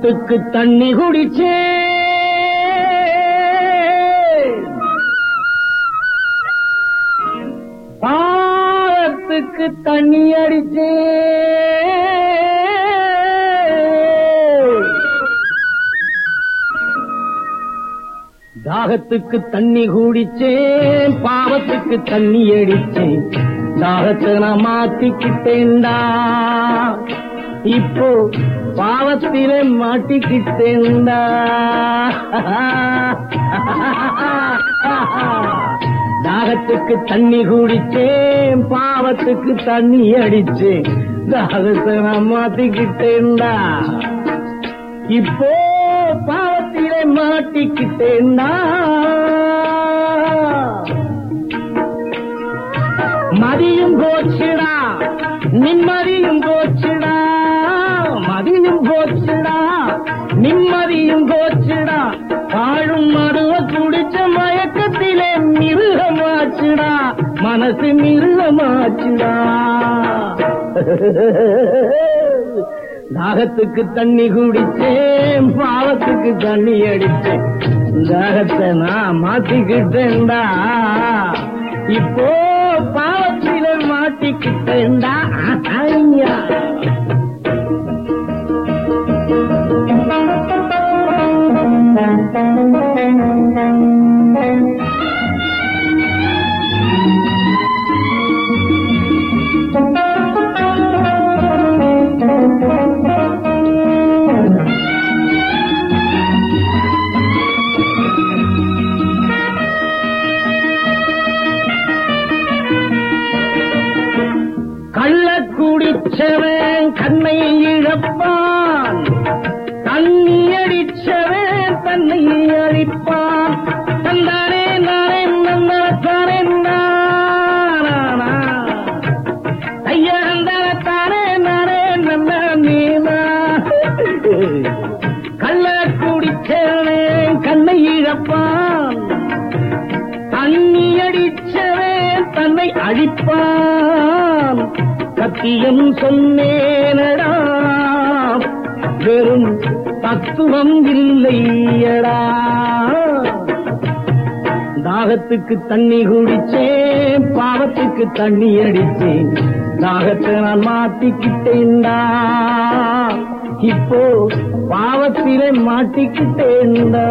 தாகத்துக்கு தண்ணி குடிச்சே பாவத்துக்கு தண்ணி அடிச்சே தாகத்துக்கு தண்ணி குடிச்சேன் பாவத்துக்கு தண்ணி அடிச்சேன் தாகத்தை நான் மாத்திக்கிட்டேன்டா இப்போ பாவத்திலே மாட்டிக்கிட்டேன்டா தாகத்துக்கு தண்ணி குடிச்சேன் பாவத்துக்கு தண்ணி அடிச்சேன் தாகத்தை நான் மாத்திக்கிட்டேன்டா இப்போ பாவத்திலே மாட்டிக்கிட்டேன்டா மதியும் போச்சுடா நிம்மதியும் போச்சுடா மதியும் போச்சுடா நிம்மதியும் போச்சுடா வாழும் மருவ குடிச்ச மயக்கத்திலே மிருகமாச்சுடா மனசு மிருகமாச்சுடா தாகத்துக்கு தண்ணி குடிச்சேன் பாவத்துக்கு தண்ணி அடிச்சேன் தாகத்தை நான் மாத்திக்கிட்டேன்டா இப்போ பாவத்தில மாட்டிக்கிட்டேன்டா ஐயா கள்ள குடிச்சவன் கண்ணை இழப்பான் தண்ணி அடிச்சவன் தன்னை அழிப்பான் தந்தானே நானே நந்தானே நானா ஐயந்தானே நானே நன்ன நீனா கள்ள குடிச்சவன் கண்ணை இழப்பான் தண்ணி அடிச்சவன் தன்னை அழிப்பான் சத்தியம் சொன்னேனடா வெறும் தத்துவம் இல்லையடா தாகத்துக்கு தண்ணி குடிச்சேன் பாவத்துக்கு தண்ணி அடிச்சேன் தாகத்தை நான் மாட்டிக்கிட்டேன்டா இப்போ பாவத்திலே மாட்டிக்கிட்டேன்டா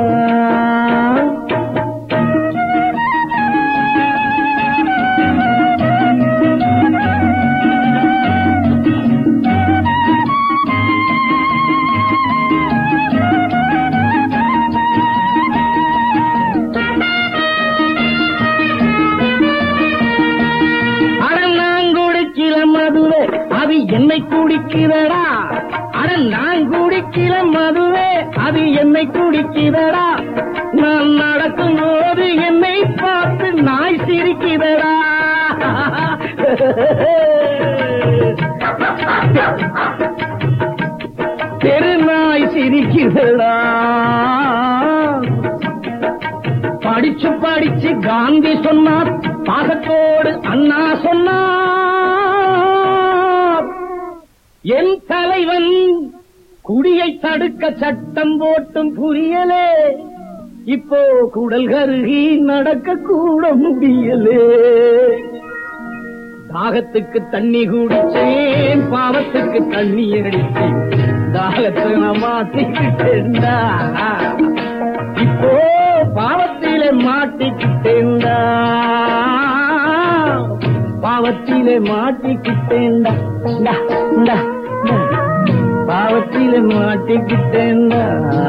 அட நான் குடிக்கிற மதுவே அது என்னை குடிக்கிறடா அட நான் குடிக்கிற மதுவே அது என்னை குடிக்கிறடா நான் நடக்கும் போது என்னை பார்த்து நாய் சிரிக்கிறடா தெரு நாய் சிரிக்கிறடா படிச்சு படிச்சு காந்தி சொன்னார் பாகத்தோடு அண்ணா சொன்னார் என் தலைவன் குடியை தடுக்க சட்டம் போட்டும் புரியலே இப்போ குடல் கருகி நடக்க கூட முடியலே தாகத்துக்கு தண்ணி குடிச்சேன் பாவத்துக்கு தண்ணி அடிச்சேன் தாகத்தை நான் மாட்டிக்கிட்டேன்டா இப்போ பாவத்திலே மாட்டிக்கிட்டேன்டா பாவத்திலே மாட்டிக்கிட்டேன்டா டா, டா, டா. பாவத்திலே மாட்டிக்கிட்டேன்டா